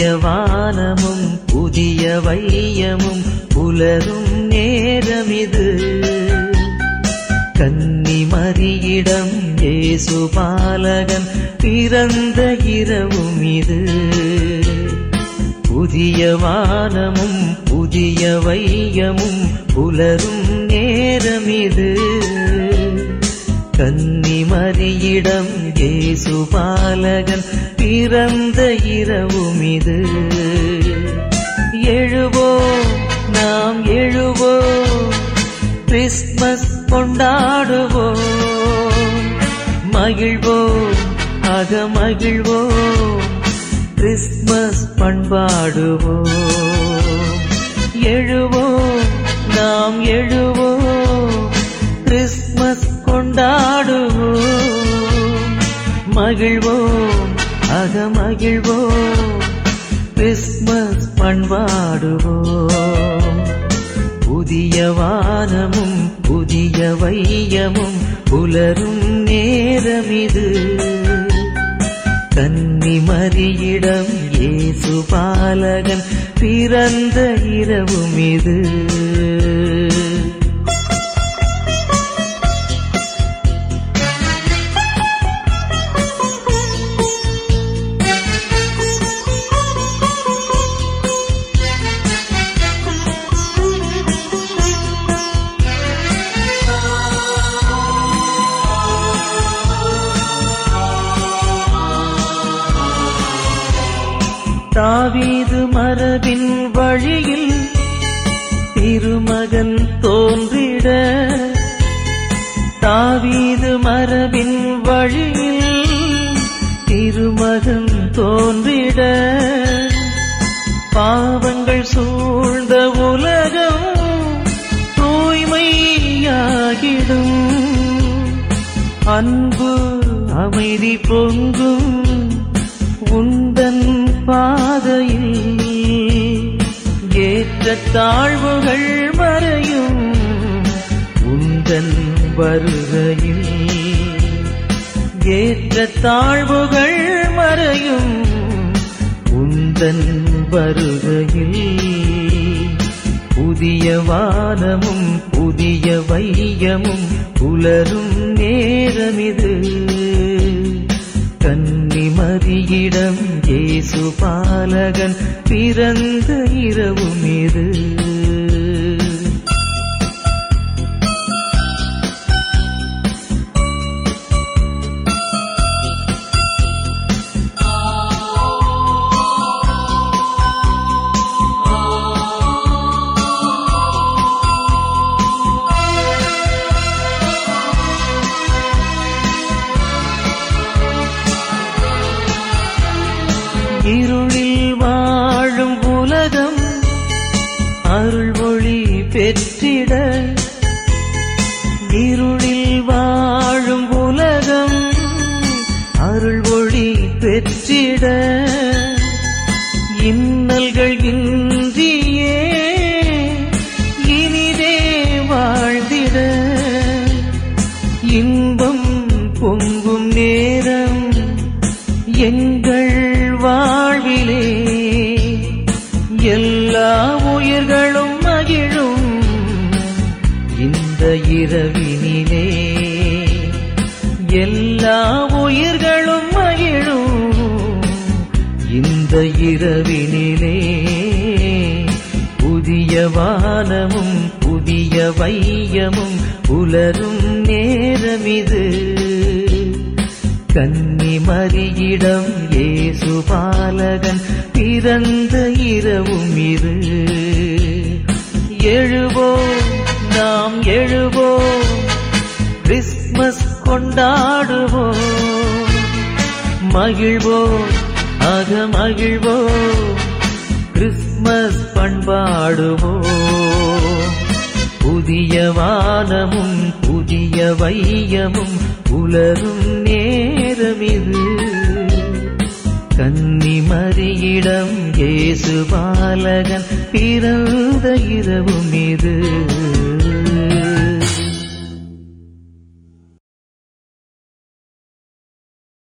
வானமும் புதிய வையமும் புலரும் நேரமிது கன்னி மரியிடம் இயேசு பாலகன் பிறந்த இரவும் இது புதிய வானமும் புதிய வையமும் புலரும் நேரமிது கன்னி மரியிடம் இயேசு பாலகன் பிறந்த இரவும் இது எழுவோம் நாம் எழுவோம் கிறிஸ்மஸ் கொண்டாடுவோம் மகிழ்வோம் அக மகிழ்வோம் கிறிஸ்மஸ் பண்பாடுவோம் எழுவோம் நாம் எழுவோம் கிறிஸ்மஸ் கொண்டாடுவோம் மகிழ்வோம் அக மகிழ்வோம் கிறிஸ்மஸ் பண்பாடுவோம் புதிய வானமும் புதிய வையமும் புலரும் நேரமிது கன்னி மரியிடம் இயேசு பாலகன் பிறந்த இரவும் இது தாவீது மரபின் வழியில் திருமகன் தோன்றிட தாவீது மரபின் வழியில் திருமகன் தோன்றிட பாவங்கள் சூழ்ந்த உலகம் தூய்மையாகிடும் அன்பு அமைதி பொங்கும் உந்தன் பாதையில் ஏற்ற தாழ்வுகள் மறையும் உந்தன் வருகையில் ஏற்ற தாழ்வுகள் மறையும் உந்தன் வருகையில் புதிய வானமும் புதிய வையமும் புலரும் நேரமிது கன்னி மரியிடம் இயேசு பாலகன் பிறந்த இரவும் இது இருளில் வாழும் உலகம் அருள் ஒளி பெற்றிட இருளில் வாழும் உலகம் அருள் ஒளி பெற்றிட இன்னல்கள் இன்றியே இனிதே வாழ்ந்திட இன்பம் பொங்கும் நேரம் எங்கள் வாழ்விலே எல்லா உயிர்களும் மகிழும் இந்த இரவினிலே எல்லா உயிர்களும் மகிழும் இந்த இரவினிலே புதிய வானமும் புதிய வையமும் புலரும் நேரமிது கன்னி மரியிடம் இயேசு பாலகன் பிறந்த இரவும் இது எழுவோம் நாம் எழுவோம் கிறிஸ்மஸ் கொண்டாடுவோம் மகிழ்வோம் அக மகிழ்வோம் கிறிஸ்மஸ் பண்பாடுவோம் புதிய வானமும் புதிய வையமும் புலரும் நேரமிது கன்னி மரியிடம் இயேசு பாலகன் பிறந்த இரவும் இது